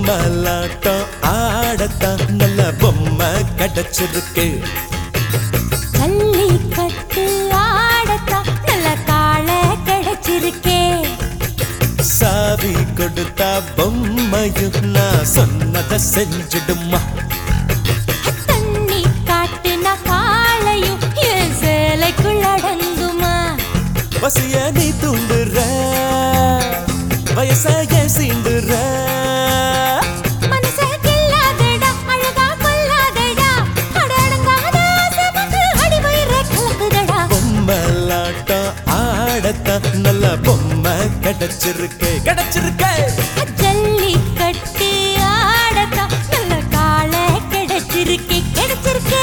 பொம்மலாட்டம் ஆடத்தான் நல்ல பொம்மை கிடைச்சிருக்கு ஜல்லிக்கட்டு ஆடத்தான் நல்ல காளை கிடைச்சிருக்கே சாவி கொடுத்தா பொம்மையும் நான் சொன்னதை செஞ்சிடுமா தண்ணி காட்டுன காளையும் என் சேலைக்குள் அடங்குமா பசிய நீ தூண்டுற வயசாய சீண்டுற மனச கில்லாதடா அழகா கொல்லாதடா அடடங்காத ஆசை வந்து அடிவயிற கலக்குதடா பொம்மலாட்டம் ஆடத்தான் நல்ல பொம்மை கிடைச்சிருக்கு கிடைச்சிருக்கு ஜல்லிக்கட்டு ஆடத்தான் நல்ல காளை கிடைச்சிருக்கே கிடைச்சிருக்கே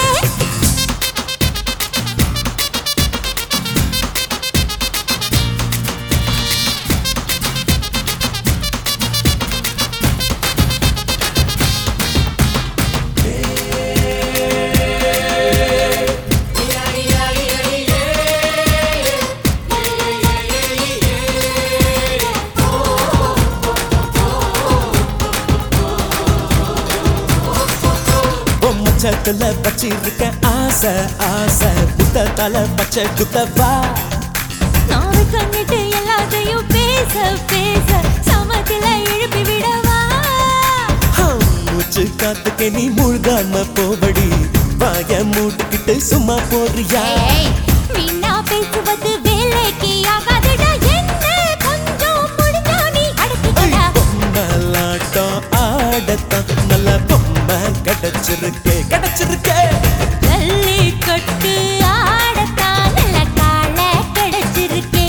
பொம்மச்சத்துல வச்சிருக்க ஆசை ஆசை புத்தத்தால பச்சை குத்தவா நாவை கண்ணிட்டு எல்லாத்தையும் பேச பேச சமத்துல எழுப்பி விடவா ஹம், மூச்சு காத்துக்கு நீ மூழ்காம போவடி வாய மூட்டுக்கிட்டு சும்மா போறியா ஏய், வீணா பேசுவது வேலைக்கு ஆகாதுடா என்ன கொஞ்சம் முடிஞ்சா நீ அடக்கிக்கடா பொம்மலாட்டம் ஆடத்தான் நல்ல பொம்மை கிடைச்சிருக்கு கிடைச்சிருக்கு ஜல்லிக்கட்டு ஆடத்தான் நல்ல காளை கிடைச்சிருக்கே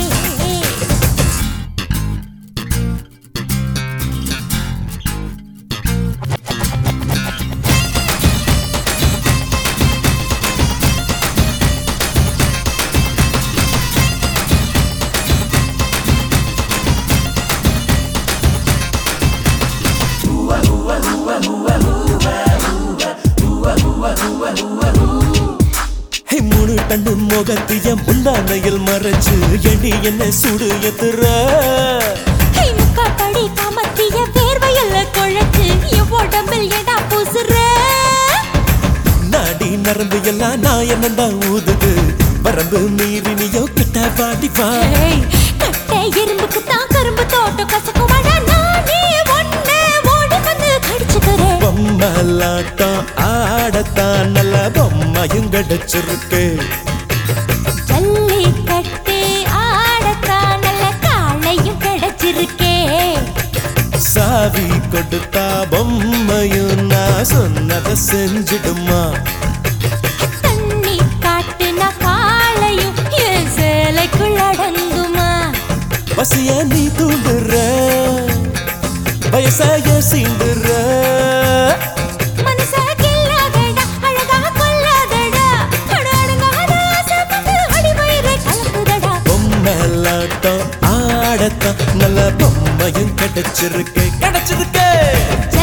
ஹே, மூணு டன்னு முகத்திய முந்தானையில் மறைச்சு எண்ணி என்ன சுடு எத்துற ஹே, முக்காப்படி காமத்திய வேர்வையில குழைச்சு என் உடம்பில் ஏடா பூசுற நாடி நரம்பு எல்லாம் நான் என்னதான் ஊதுது வரம்பு மீறி நீயோ கிட்ட பாடி வா ஏய், கட்டை எறும்புக்கு தான் கரும்பு தோட்டம் கசக்குவாடா நானே ஒண்ணு ஓடி வந்து கடிச்சுக்கிறேன் பொம்மலாட்டம் ஆடத்தான் நல்ல பொம்மையும் கிடைச்சிருக்கு ஜல்லிக்கட்டு ஆடத்தான் நல்ல காளையும் கிடைச்சிருக்கே சாவி கொடுத்தா பொம்மையும் நான் சொன்னதை செஞ்சிடுமா தண்ணி காட்டுன காளையும் என் சேலைக்குள் அடங்குமா பசிய நீ தூண்டுற வயசாய சீண்டுற மனச கில்லாதடா அழகா கொல்லாதடா அடடங்காத ஆசை வந்து அடிவயிறை கலக்குதடா பொம்மலாட்டம் ஆடத்தான் நல்ல பொம்மையும் கிடைச்சிருக்கு கிடைச்சிருக்கு